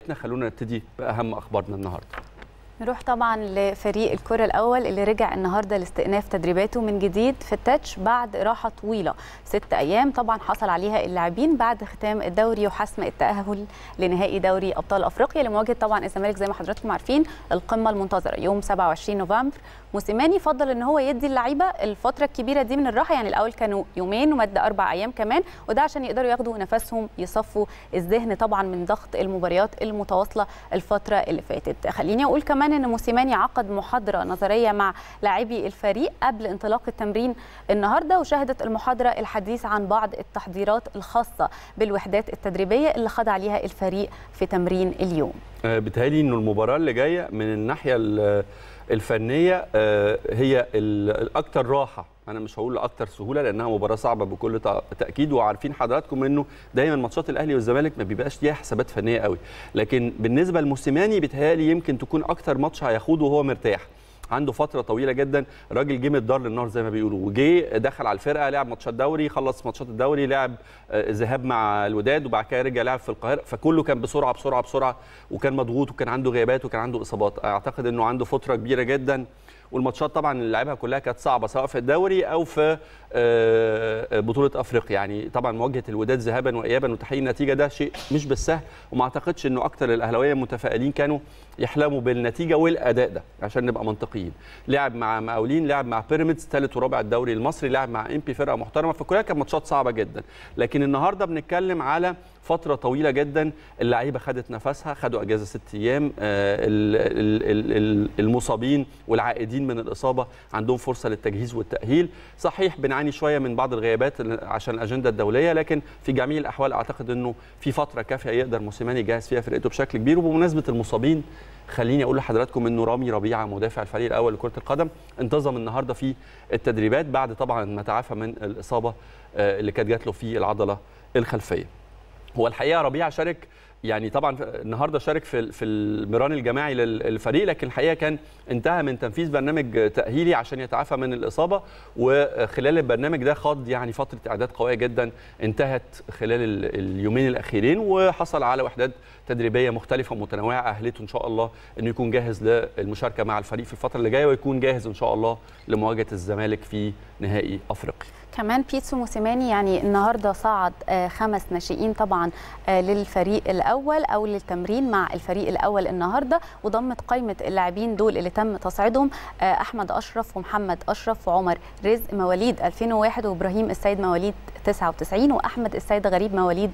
حلقتنا خلونا نبتدي باهم اخبارنا النهارده نروح طبعا لفريق الكرة الأول اللي رجع النهاردة لاستئناف تدريباته من جديد في التاتش بعد راحة طويلة ست أيام طبعا حصل عليها اللاعبين بعد ختام الدوري وحسم التأهل لنهائي دوري أبطال أفريقيا لمواجهة طبعا الزمالك زي ما حضراتكم عارفين القمة المنتظرة يوم 27 نوفمبر موسيماني فضل ان هو يدي اللعيبه الفتره الكبيره دي من الراحه يعني الاول كانوا يومين ومد اربع ايام كمان وده عشان يقدروا ياخدوا نفسهم يصفوا الذهن طبعا من ضغط المباريات المتواصله الفتره اللي فاتت خليني اقول كمان ان موسيماني عقد محاضره نظريه مع لاعبي الفريق قبل انطلاق التمرين النهارده وشهدت المحاضره الحديث عن بعض التحضيرات الخاصه بالوحدات التدريبيه اللي خضع ليها الفريق في تمرين اليوم بتهيألي انه المباراه اللي جايه من الناحيه الفنيه هي الاكثر راحه انا مش هقول اكتر سهوله لانها مباراه صعبه بكل تاكيد وعارفين حضراتكم انه دايما ماتشات الاهلي والزمالك ما بيبقاش ليها حسابات فنيه قوي لكن بالنسبه لموسيماني بيتهيألي يمكن تكون اكتر ماتش هياخده وهو مرتاح عنده فتره طويله جدا راجل جه من الدار للنار زي ما بيقولوا وجه دخل على الفرقه لعب ماتشات دوري خلص ماتشات الدوري لعب ذهاب مع الوداد وبعد كده رجع لعب في القاهره فكله كان بسرعه بسرعه بسرعه وكان مضغوط وكان عنده غيابات وكان عنده اصابات اعتقد انه عنده فتره كبيره جدا والماتشات طبعا اللي لعبها كلها كانت صعبه سواء في الدوري او في بطوله افريقيا يعني طبعا مواجهه الوداد ذهابا وايابا وتحقيق النتيجه ده شيء مش بالسهل وما اعتقدش انه اكتر الاهلاويه متفائلين كانوا يحلموا بالنتيجه والاداء ده عشان نبقى منطقيين لعب مع مقاولين لعب مع بيراميدز ثالث ورابع الدوري المصري لعب مع ام بي فرقه محترمه فكلها كانت ماتشات صعبه جدا لكن النهارده بنتكلم على فتره طويله جدا اللعيبه خدت نفسها خدوا اجازه ست ايام المصابين والعائدين من الاصابه عندهم فرصه للتجهيز والتاهيل صحيح بنعاني شويه من بعض الغيابات عشان الاجنده الدوليه لكن في جميع الاحوال اعتقد انه في فتره كافيه يقدر موسيماني يجهز فيها فرقته بشكل كبير وبمناسبه المصابين خليني اقول لحضراتكم انه رامي ربيعه مدافع الفريق الاول لكره القدم انتظم النهارده في التدريبات بعد طبعا ما تعافى من الاصابه اللي كانت جات له في العضله الخلفيه هو الحقيقه ربيعه شارك يعني طبعا النهارده شارك في في المران الجماعي للفريق لكن الحقيقه كان انتهى من تنفيذ برنامج تاهيلي عشان يتعافى من الاصابه وخلال البرنامج ده خاض يعني فتره اعداد قويه جدا انتهت خلال اليومين الاخيرين وحصل على وحدات تدريبيه مختلفه ومتنوعه اهلته ان شاء الله انه يكون جاهز للمشاركه مع الفريق في الفتره اللي جايه ويكون جاهز ان شاء الله لمواجهه الزمالك في نهائي افريقيا كمان بيتسو موسيماني يعني النهارده صعد خمس ناشئين طبعا للفريق الاول او للتمرين مع الفريق الاول النهارده وضمت قائمه اللاعبين دول اللي تم تصعيدهم احمد اشرف ومحمد اشرف وعمر رزق مواليد 2001 وابراهيم السيد مواليد 99 واحمد السيد غريب مواليد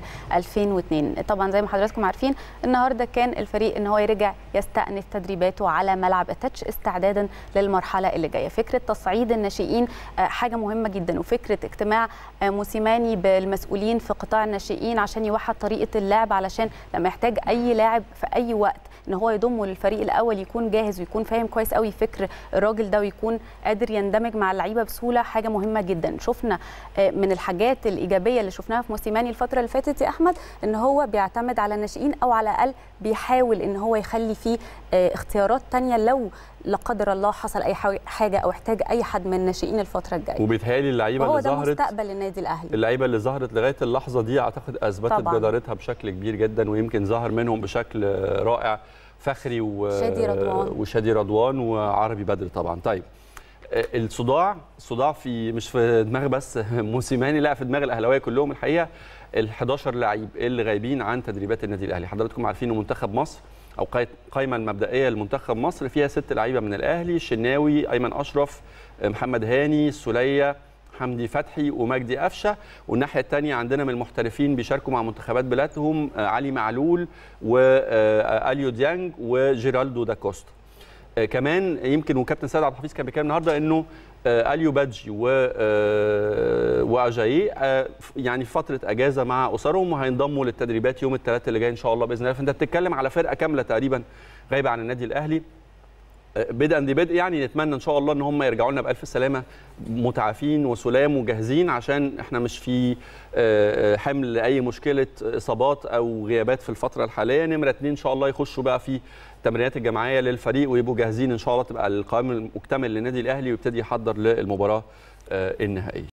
2002 طبعا زي ما حضراتكم عارفين النهارده كان الفريق ان هو يرجع يستأنف تدريباته على ملعب التاتش استعدادا للمرحله اللي جايه فكره تصعيد الناشئين حاجه مهمه جدا وفكره اجتماع موسيماني بالمسؤولين في قطاع الناشئين عشان يوحد طريقه اللعب علشان لما يحتاج اي لاعب في اي وقت ان هو يضمه للفريق الاول يكون جاهز ويكون فاهم كويس قوي فكر الراجل ده ويكون قادر يندمج مع اللعيبه بسهوله حاجه مهمه جدا شفنا من الحاجات الايجابيه اللي شفناها في موسيماني الفتره اللي فاتت يا احمد ان هو بيعتمد على الناشئين او على الاقل بيحاول ان هو يخلي فيه اختيارات تانية لو لا قدر الله حصل اي حاجه او احتاج اي حد من الناشئين الفتره الجايه وبيتهيألي اللعيبه اللي ظهرت هو ده مستقبل النادي الاهلي اللعيبه اللي ظهرت لغايه اللحظه دي اعتقد اثبتت جدارتها بشكل كبير جدا ويمكن ظهر منهم بشكل رائع فخري و... شادي رضوان وشادي رضوان وعربي بدر طبعا طيب الصداع الصداع في مش في دماغ بس موسيماني لا في دماغ الاهلاويه كلهم الحقيقه ال 11 لعيب اللي غايبين عن تدريبات النادي الاهلي حضراتكم عارفين انه منتخب مصر او القائمه المبدئيه لمنتخب مصر فيها ست لعيبه من الاهلي الشناوي ايمن اشرف محمد هاني السليه حمدي فتحي ومجدي قفشه والناحيه الثانيه عندنا من المحترفين بيشاركوا مع منتخبات بلادهم علي معلول واليو ديانج وجيرالدو داكوستا كمان يمكن وكابتن سيد عبد الحفيظ كان بيتكلم النهارده انه اليو بادجي و واجاي يعني في فتره اجازه مع اسرهم وهينضموا للتدريبات يوم الثلاثاء اللي جاي ان شاء الله باذن الله فانت بتتكلم على فرقه كامله تقريبا غايبه عن النادي الاهلي بدءا ببدء يعني نتمنى ان شاء الله ان هم يرجعوا لنا بالف سلامه متعافين وسلام وجاهزين عشان احنا مش في حمل اي مشكله اصابات او غيابات في الفتره الحاليه نمره اثنين ان شاء الله يخشوا بقى في التمرينات الجماعيه للفريق ويبقوا جاهزين ان شاء الله تبقى القائمه المكتمل للنادي الاهلي ويبتدي يحضر للمباراه النهائيه